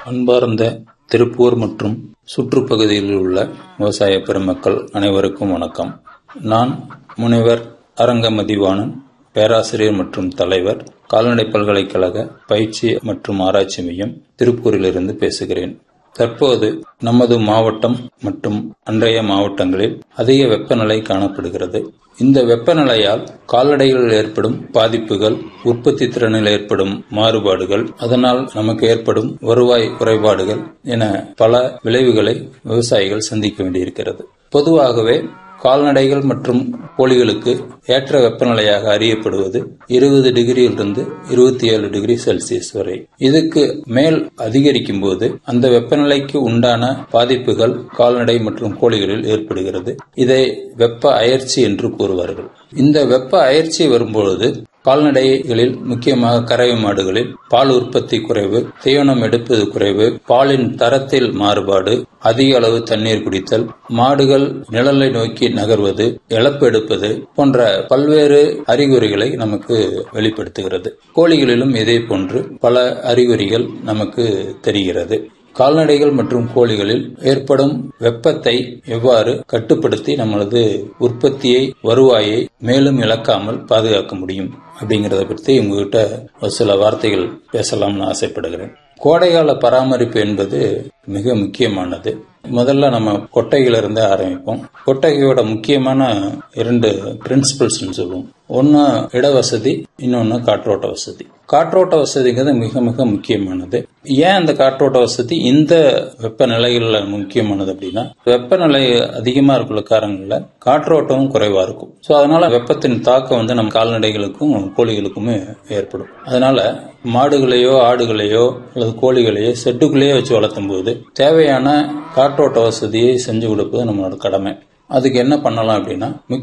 அன்பார்ந்த திருப்பூர் மற்றும் சுற்றுப்பகுதியில் உள்ள விவசாய பெருமக்கள் அனைவருக்கும் வணக்கம் நான் முனைவர் அரங்க மதிவாணன் பேராசிரியர் மற்றும் தலைவர் கால்நடை பல்கலைக்கழக பயிற்சி மற்றும் ஆராய்ச்சி மையம் திருப்பூரிலிருந்து பேசுகிறேன் தற்போது நமது மாவட்டம் மற்றும் அன்றைய மாவட்டங்களில் அதிக வெப்பநிலை காணப்படுகிறது இந்த வெப்பநிலையால் கால்நடைகளில் ஏற்படும் பாதிப்புகள் உற்பத்தி திறனில் ஏற்படும் மாறுபாடுகள் அதனால் நமக்கு ஏற்படும் வருவாய் குறைபாடுகள் என பல விளைவுகளை விவசாயிகள் சந்திக்க வேண்டியிருக்கிறது பொதுவாகவே கால்நடைகள் மற்றும் கோழிகளுக்கு ஏற்ற வெப்பநிலையாக அறியப்படுவது இருபது டிகிரியிலிருந்து இருபத்தி ஏழு டிகிரி செல்சியஸ் வரை இதுக்கு மேல் அதிகரிக்கும் போது அந்த வெப்பநிலைக்கு உண்டான பாதிப்புகள் கால்நடை மற்றும் கோழிகளில் ஏற்படுகிறது இதை வெப்ப அயற்சி என்று கூறுவார்கள் இந்த வெப்ப அயற்சி வரும்பொழுது கால்நடைகளில் முக்கியமாக கறவை மாடுகளில் பால் உற்பத்தி குறைவு தீவனம் எடுப்பது குறைவு பாலின் தரத்தில் மாறுபாடு அதிக அளவு தண்ணீர் குடித்தல் மாடுகள் நிழலை நோக்கி நகர்வது இழப்பு எடுப்பது போன்ற பல்வேறு அறிகுறிகளை நமக்கு வெளிப்படுத்துகிறது கோழிகளிலும் இதே போன்று பல அறிகுறிகள் நமக்கு தெரிகிறது கால்நடைகள் மற்றும் கோழிகளில் ஏற்படும் வெப்பத்தை எவ்வாறு கட்டுப்படுத்தி நம்மளது உற்பத்தியை வருவாயை மேலும் இழக்காமல் பாதுகாக்க முடியும் அப்படிங்கறத பற்றி உங்ககிட்ட ஒரு சில வார்த்தைகள் பேசலாம்னு ஆசைப்படுகிறேன் கோடைகால பராமரிப்பு என்பது மிக முக்கியமானது முதல்ல நம்ம கொட்டையிலிருந்து ஆரம்பிப்போம் கொட்டகையோட முக்கியமான இரண்டு பிரின்சிபல்ஸ் சொல்லுவோம் ஒன்னு இடவசதி இன்னொன்னு காற்றோட்ட வசதி காற்றோட்ட வசதிங்கிறது மிக மிக முக்கியமானது ஏன் அந்த காற்றோட்ட வசதி இந்த வெப்பநிலைகள்ல முக்கியமானது அப்படின்னா வெப்பநிலை அதிகமா இருக்கிற காரணங்கள்ல காற்றோட்டமும் குறைவா இருக்கும் ஸோ அதனால வெப்பத்தின் தாக்கம் வந்து நம்ம கால்நடைகளுக்கும் கோழிகளுக்குமே ஏற்படும் அதனால மாடுகளையோ ஆடுகளையோ அல்லது கோழிகளையோ செட்டுக்குள்ளேயே வச்சு வளர்த்தும் போது தேவையான காற்றோட்ட வசதியை செஞ்சு கொடுப்பது நம்மளோட கடமை அதுக்கு என்ன பண்ணலாம் அப்படின்னா